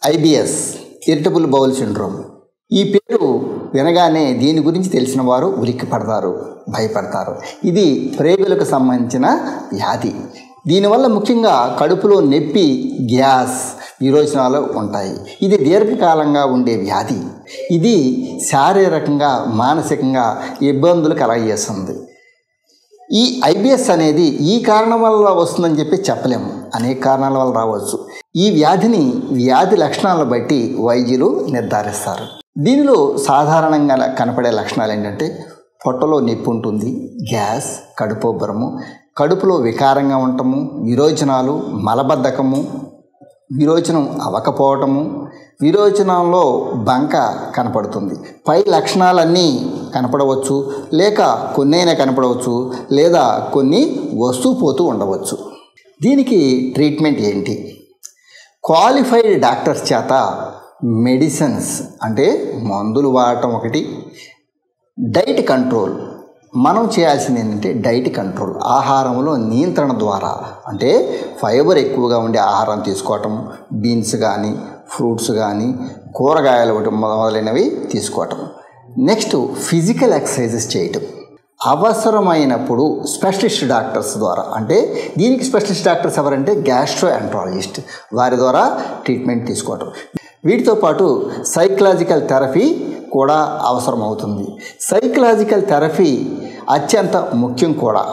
IBS irritable bowel syndrome ఈ పేరు వినగానే దీని గురించి తెలిసిన వారు ఉలిక్కి పడతారు భయపడతారు ఇది ప్రేగులకు సంబంధించిన వ్యాధి దీనివల్ల ముఖ్యంగా కడుపులో నొప్పి గ్యాస్ విరోచనాలు ఉంటాయి ఇది దీర్ఘకాలంగా ఉండే వ్యాధి ఇది శారీరకంగా మానసికంగా ఇబ్బందులు కలగజేస్తుంది ఈ ఐబిఎస్ అనేది ఈ కారణం వల్ల వస్తుందని చెప్పి చెప్పలేము అనేక కారణాల వల్ల రావచ్చు ఈ వ్యాధిని వ్యాధి లక్షణాలను బట్టి వైద్యులు నిర్ధారిస్తారు దీనిలో సాధారణంగా కనపడే లక్షణాలు ఏంటంటే పొట్టలో నొప్పి ఉంటుంది గ్యాస్ కడుపోబ్బరము కడుపులో వికారంగా ఉండటము విరోచనాలు మలబద్ధకము విరోచనం అవ్వకపోవటము విరోచనంలో బంక కనపడుతుంది పై లక్షణాలన్నీ కనపడవచ్చు లేక కొన్నైనా కనపడవచ్చు లేదా కొన్ని వస్తూ పోతూ ఉండవచ్చు దీనికి ట్రీట్మెంట్ ఏంటి క్వాలిఫైడ్ డాక్టర్స్ చేత మెడిసిన్స్ అంటే మందులు వాడటం ఒకటి డైట్ కంట్రోల్ మనం చేయాల్సింది ఏంటంటే డైట్ కంట్రోల్ ఆహారంలో నియంత్రణ ద్వారా అంటే ఫైబర్ ఎక్కువగా ఉండే ఆహారం తీసుకోవటం బీన్స్ కానీ ఫ్రూట్స్ కానీ కూరగాయలు ఒకటి మొదలైనవి తీసుకోవటం నెక్స్ట్ ఫిజికల్ ఎక్సర్సైజెస్ చేయటం అవసరమైనప్పుడు స్పెషలిస్ట్ డాక్టర్స్ ద్వారా అంటే దీనికి స్పెషలిస్ట్ డాక్టర్స్ ఎవరంటే గ్యాస్ట్రో ఎంట్రాలజిస్ట్ వారి ద్వారా ట్రీట్మెంట్ తీసుకోవటం వీటితో పాటు సైకలాజికల్ థెరపీ కూడా అవసరం అవుతుంది సైకలాజికల్ థెరపీ అత్యంత ముఖ్యం కూడా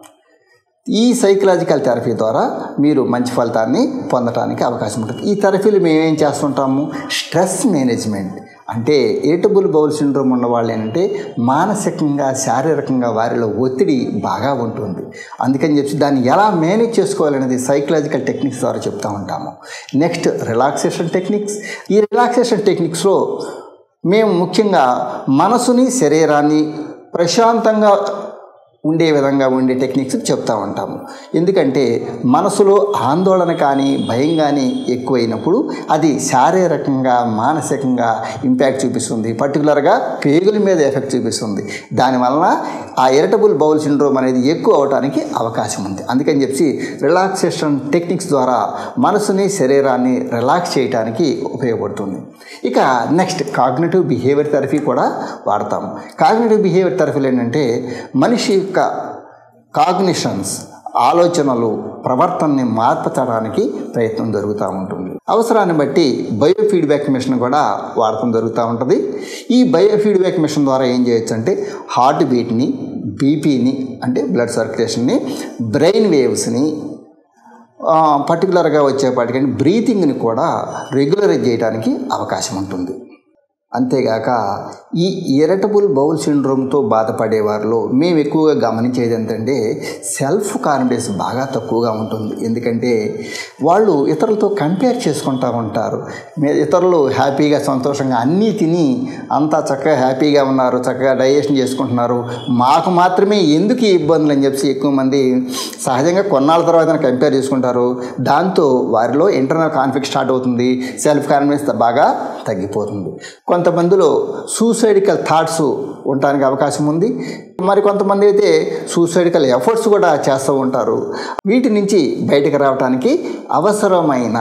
ఈ సైకలాజికల్ థెరపీ ద్వారా మీరు మంచి ఫలితాన్ని పొందడానికి అవకాశం ఉంటుంది ఈ థెరపీలు మేము ఏం చేస్తుంటాము స్ట్రెస్ మేనేజ్మెంట్ అంటే ఏటబుల్ బౌల్ సిండ్రోమ్ ఉన్న వాళ్ళు ఏంటంటే మానసికంగా శారీరకంగా వారిలో ఒత్తిడి బాగా ఉంటుంది అందుకని చెప్పి దాన్ని ఎలా మేనేజ్ చేసుకోవాలనేది సైకలాజికల్ టెక్నిక్స్ ద్వారా చెప్తూ ఉంటాము నెక్స్ట్ రిలాక్సేషన్ టెక్నిక్స్ ఈ రిలాక్సేషన్ టెక్నిక్స్లో మేము ముఖ్యంగా మనసుని శరీరాన్ని ప్రశాంతంగా ఉండే విధంగా ఉండే టెక్నిక్స్ చెప్తూ ఉంటాము ఎందుకంటే మనసులో ఆందోళన కానీ భయం కానీ ఎక్కువైనప్పుడు అది శారీరకంగా మానసికంగా ఇంపాక్ట్ చూపిస్తుంది పర్టికులర్గా పేగుల మీద ఎఫెక్ట్ చూపిస్తుంది దానివలన ఆ ఇరిటబుల్ బౌల్ సిండ్రోమ్ అనేది ఎక్కువ అవడానికి అవకాశం ఉంది అందుకని చెప్పి రిలాక్సేషన్ టెక్నిక్స్ ద్వారా మనసుని శరీరాన్ని రిలాక్స్ చేయడానికి ఉపయోగపడుతుంది ఇక నెక్స్ట్ కాగ్నేటివ్ బిహేవియర్ థెరపీ కూడా వాడతాము కాగ్నేటివ్ బిహేవియర్ థెరపీలు ఏంటంటే మనిషి యొక్క కాగ్నిషన్స్ ఆలోచనలు ప్రవర్తనని మార్పచడానికి ప్రయత్నం జరుగుతూ ఉంటుంది అవసరాన్ని బట్టి బయో ఫీడ్బ్యాక్ మిషన్ కూడా వాడటం జరుగుతూ ఉంటుంది ఈ బయో ఫీడ్బ్యాక్ మిషన్ ద్వారా ఏం చేయొచ్చు అంటే హార్ట్ బీట్ని బీపీని అంటే బ్లడ్ సర్క్యులేషన్ని బ్రెయిన్ వేవ్స్ని పర్టికులర్గా వచ్చేపాటికంటే బ్రీతింగ్ని కూడా రెగ్యులరైజ్ చేయడానికి అవకాశం ఉంటుంది అంతేగాక ఈ ఇరటబుల్ బౌల్ సిండ్రోమ్తో బాధపడే వారిలో మేము ఎక్కువగా గమనించేది ఏంటంటే సెల్ఫ్ కాన్ఫిడెన్స్ బాగా తక్కువగా ఉంటుంది ఎందుకంటే వాళ్ళు ఇతరులతో కంపేర్ చేసుకుంటూ ఉంటారు ఇతరులు హ్యాపీగా సంతోషంగా అన్నీ తిని అంతా చక్కగా హ్యాపీగా ఉన్నారు చక్కగా డైజెషన్ చేసుకుంటున్నారు మాకు మాత్రమే ఎందుకు ఈ ఇబ్బందులు అని చెప్పి ఎక్కువ మంది సహజంగా కొన్నాళ్ళ తర్వాత కంపేర్ చేసుకుంటారు దాంతో వారిలో ఇంటర్నల్ కాన్ఫ్లిక్ట్ స్టార్ట్ అవుతుంది సెల్ఫ్ కాన్ఫిడెన్స్ బాగా తగ్గిపోతుంది కొంతమందిలో సూసైడికల్ థాట్స్ ఉండడానికి అవకాశం ఉంది మరి కొంతమంది అయితే సూసైడికల్ ఎఫర్ట్స్ కూడా చేస్తూ ఉంటారు వీటి నుంచి బయటకు రావడానికి అవసరమైన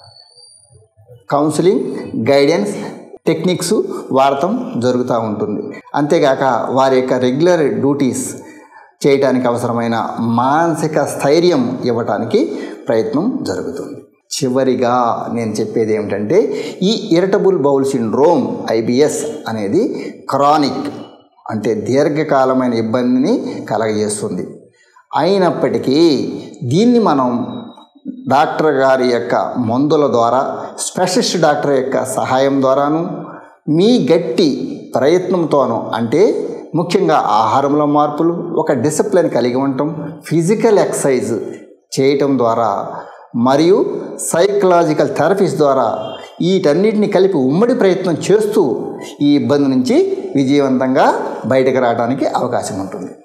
కౌన్సిలింగ్ గైడెన్స్ టెక్నిక్స్ వాడటం జరుగుతూ ఉంటుంది అంతేగాక వారి యొక్క రెగ్యులర్ డ్యూటీస్ చేయడానికి అవసరమైన మానసిక స్థైర్యం ఇవ్వటానికి ప్రయత్నం జరుగుతుంది చివరిగా నేను చెప్పేది ఏమిటంటే ఈ ఇరిటబుల్ బౌల్ సిండ్రోమ్ ఐబిఎస్ అనేది క్రానిక్ అంటే దీర్ఘకాలమైన ఇబ్బందిని కలగజేస్తుంది అయినప్పటికీ దీన్ని మనం డాక్టర్ గారి యొక్క మందుల ద్వారా స్పెషలిస్ట్ డాక్టర్ యొక్క సహాయం ద్వారాను మీ గట్టి ప్రయత్నంతోనూ అంటే ముఖ్యంగా ఆహారంలో మార్పులు ఒక డిసిప్లిన్ కలిగి ఉండటం ఫిజికల్ ఎక్సర్సైజ్ చేయటం ద్వారా మరియు సైకలాజికల్ థెరపీస్ ద్వారా వీటన్నిటిని కలిపి ఉమ్మడి ప్రయత్నం చేస్తూ ఈ ఇబ్బంది నుంచి విజయవంతంగా బయటకు రావడానికి అవకాశం ఉంటుంది